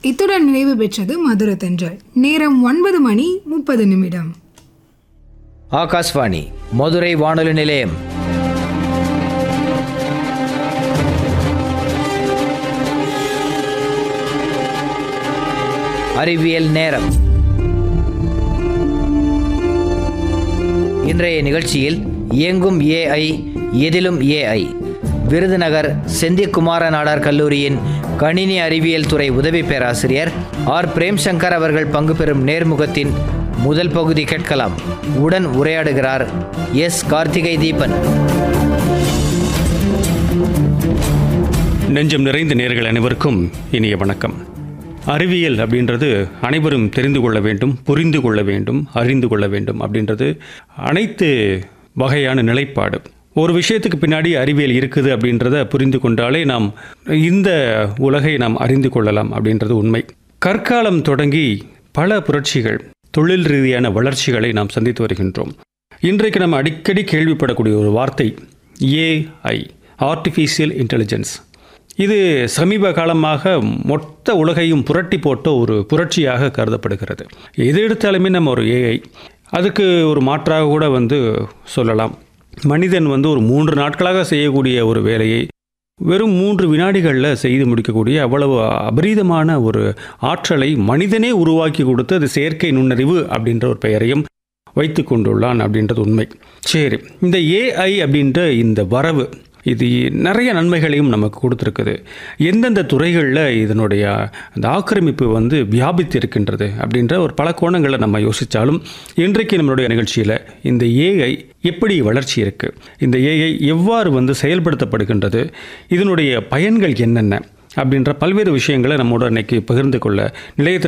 இத்துடன் நிறைவு பெற்றது மதுர தென்றல் நேரம் ஒன்பது மணி முப்பது நிமிடம் ஆகாஷ்வாணி மதுரை வானொலி நிலையம் அறிவியல் நேரம் இன்றைய நிகழ்ச்சியில் இயங்கும் ஏஐ எதிலும் ஏஐ விருதுநகர் செந்திக்குமார நாடார் கல்லூரியின் கணினி அறிவியல் துறை உதவி பேராசிரியர் ஆர் பிரேம்சங்கர் அவர்கள் பங்கு பெறும் நேர்முகத்தின் முதல் பகுதி கேட்கலாம் உடன் உரையாடுகிறார் எஸ் கார்த்திகை தீபன் நெஞ்சம் நிறைந்த நேர்கள் அனைவருக்கும் இனிய வணக்கம் அறிவியல் அப்படின்றது அனைவரும் தெரிந்து கொள்ள வேண்டும் புரிந்து கொள்ள வேண்டும் அறிந்து கொள்ள வேண்டும் அப்படின்றது அனைத்து வகையான நிலைப்பாடு ஒரு விஷயத்துக்கு பின்னாடி அறிவியல் இருக்குது அப்படின்றத புரிந்து கொண்டாலே நாம் இந்த உலகை நாம் அறிந்து கொள்ளலாம் அப்படின்றது உண்மை கற்காலம் தொடங்கி பல புரட்சிகள் தொழில் ரீதியான வளர்ச்சிகளை நாம் சந்தித்து வருகின்றோம் இன்றைக்கு நம்ம அடிக்கடி கேள்விப்படக்கூடிய ஒரு வார்த்தை ஏஐ ஆர்டிஃபிஷியல் இன்டெலிஜென்ஸ் இது சமீப காலமாக மொத்த உலகையும் புரட்டி போட்ட ஒரு புரட்சியாக கருதப்படுகிறது எது எடுத்தாலுமே நம்ம ஒரு ஏஐ அதுக்கு ஒரு மாற்றாக கூட வந்து சொல்லலாம் மனிதன் வந்து ஒரு மூன்று நாட்களாக செய்யக்கூடிய ஒரு வேலையை வெறும் மூன்று வினாடிகளில் செய்து முடிக்கக்கூடிய அவ்வளவு அபரீதமான ஒரு ஆற்றலை மனிதனே உருவாக்கி கொடுத்து அது செயற்கை நுண்ணறிவு அப்படின்ற ஒரு பெயரையும் வைத்து கொண்டுள்ளான் அப்படின்றது உண்மை சரி இந்த ஏஐ அப்படின்ற இந்த வரவு இது நிறைய நன்மைகளையும் நமக்கு கொடுத்துருக்குது எந்தெந்த துறைகளில் இதனுடைய அந்த ஆக்கிரமிப்பு வந்து வியாபித்து இருக்கின்றது அப்படின்ற ஒரு பல கோணங்களை நம்ம யோசித்தாலும் இன்றைக்கு நம்மளுடைய நிகழ்ச்சியில் இந்த ஏஐ எப்படி வளர்ச்சி இருக்குது இந்த ஏஐ எவ்வாறு வந்து செயல்படுத்தப்படுகின்றது இதனுடைய பயன்கள் என்னென்ன அப்படின்ற பல்வேறு விஷயங்களை நம்மோட இன்னைக்கு பகிர்ந்து கொள்ள நிலையத்தில்